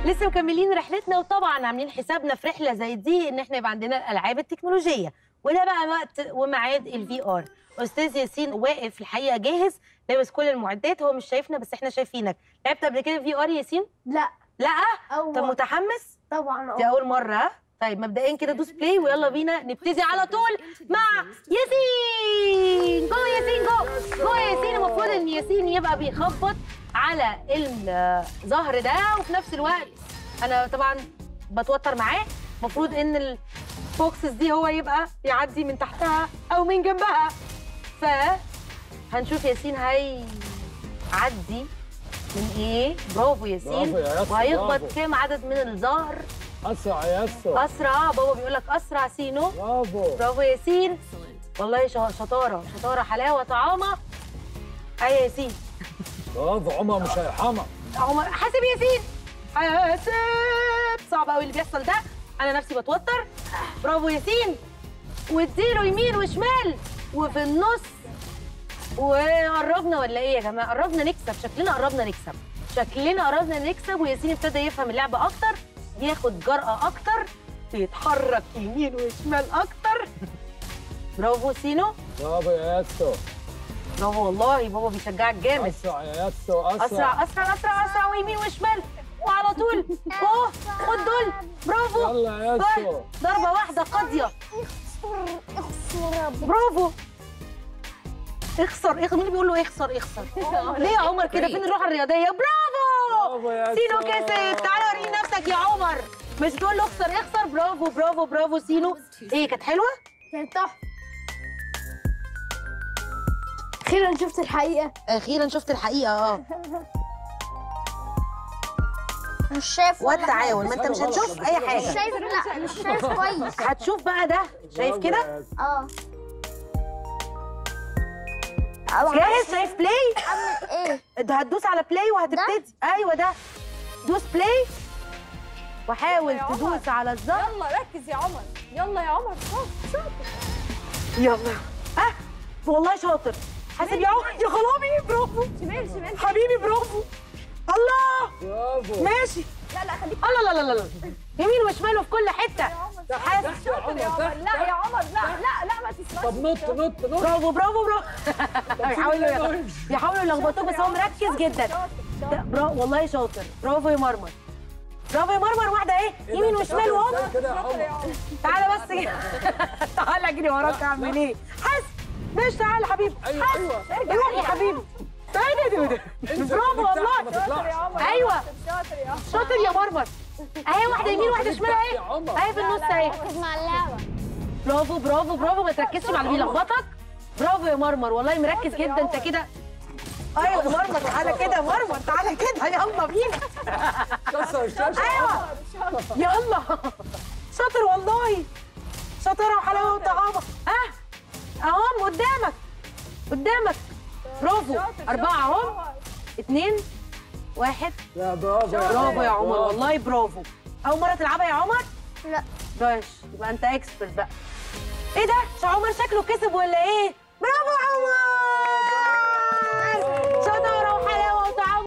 لسه مكملين رحلتنا وطبعا عاملين حسابنا في رحله زي دي ان احنا يبقى عندنا الالعاب التكنولوجيه وده بقى وقت وميعاد الفي ار استاذ ياسين واقف الحقيقه جاهز لابس كل المعدات هو مش شايفنا بس احنا شايفينك لعبت قبل كده في ار ياسين لا لا أول طب متحمس طبعا دي اول مره ها؟ طيب مبدئيا كده دوس بلاي ويلا بينا نبتدي على طول مع ياسين جو ياسين جو جو ياسين المفروض ان ياسين يبقى بيخبط على الظهر ده وفي نفس الوقت انا طبعا بتوتر معاه المفروض ان البوكسز دي هو يبقى يعدي من تحتها او من جنبها ف هنشوف ياسين هيعدي من ايه برافو ياسين برافو يا ياسر، وهيخبط برافو. كام عدد من الظهر اسرع يا ياسر اسرع بابا بيقول لك اسرع سينو برافو برافو ياسين والله شا- شطاره شطاره حلاوه طعامه اي ياسين برافو عمر مش هيرحمك عمر حاسب ياسين حاسب صعب قوي اللي بيحصل ده انا نفسي بتوتر برافو ياسين واديله يمين وشمال وفي النص وقربنا ولا ايه يا جماعه قربنا نكسب شكلنا قربنا نكسب شكلنا قربنا نكسب وياسين ابتدى يفهم اللعبه اكتر ياخد جرأة اكتر يتحرك يمين وشمال اكتر برافو سينو برافو يا ياسر برافو والله بابا بيشجعك جامد اسرع يا ياسر اسرع اسرع اسرع اسرع اسرع ويمين وشمال وعلى طول اوه خد دول برافو يلا يا ياسر ضربه واحده قاضيه اخسر اخسر برافو اخسر اخسر مين اللي بيقول له اخسر اخسر ليه يا عمر كده فين الروح الرياضيه برافو برافو يا سينو ياسر. كسب تعالى وريني نفسك يا عمر مش تقول له اخسر اخسر برافو برافو برافو سينو ايه كانت حلوه كانت تحفه اخيرا شفت الحقيقه اخيرا شفت الحقيقه اه مش شايف ولا والتعاون ما انت مش هتشوف اي مش حاجه شايف لا مش شايف كويس هتشوف بقى ده شايف برافو كده يا ياسر. اه أو جاهز شايف بلاي اعمل ايه ده هتدوس على بلاي وهتبتدي ايوه ده دوس بلاي وحاول يا عمر. تدوس على الظهر يلا ركز يا عمر يلا يا عمر شاطر شاطر يلا اه والله شاطر حاسب يا عمر يا خرابي برافو شمال شمال حبيبي برافو الله برافو ماشي لا لا خليك الله لا لا لا لا يمين وشمال وفي كل حته حاسب تحت يا شاطر يا عمر عمر تحت لا يا عمر لا لا لا ما تسمعش طب نط نط نط برافو برافو برافو بيحاولوا بيحاولوا يلخبطوه بس هو مركز جدا شاطر ده شاطر برافو والله شاطر برافو يا مرمر برافو يا مرمر واحده ايه إيه ده، يمين أنت وشمال شاطر وهوب إزاي كده يا شاطر يا عمر عمر تعالى بس كده تعالى اجري وراك اعمل ايه حس ماشي تعالى حبيبي ايوه ايوه روح يا حبيبي تعالى ده انزل برافو من تحت، ما والله شاطر يا تطلعش عمر أيوة. شاطر يا عمر شاطر يا مرمر اهي واحده يمين واحده خليك شمال تحت اهي يا عمر. اهي في النص اهي ركز مع اللعبه برافو برافو برافو ما تركزش مع اللي بيلخبطك برافو يا مرمر والله مركز شاطر يا جدا انت عمر. كده ايوه يا مرمر تعالى كده يا مرمر تعالى كده يلا بينا كسر الشاشه ايوه شاطر يلا شاطر والله شاطرة وحلاوة وطعامة ها اهم قدامك قدامك برافو شاطر، أربعة شاطر اهم عمر. اتنين واحد لا برافو يا برافو يا عمر برافو. والله برافو أول مرة تلعبها يا عمر؟ لا باش يبقى أنت اكسبرت بقى إيه ده؟ مش عمر شكله كسب ولا إيه؟ برافو يا عمر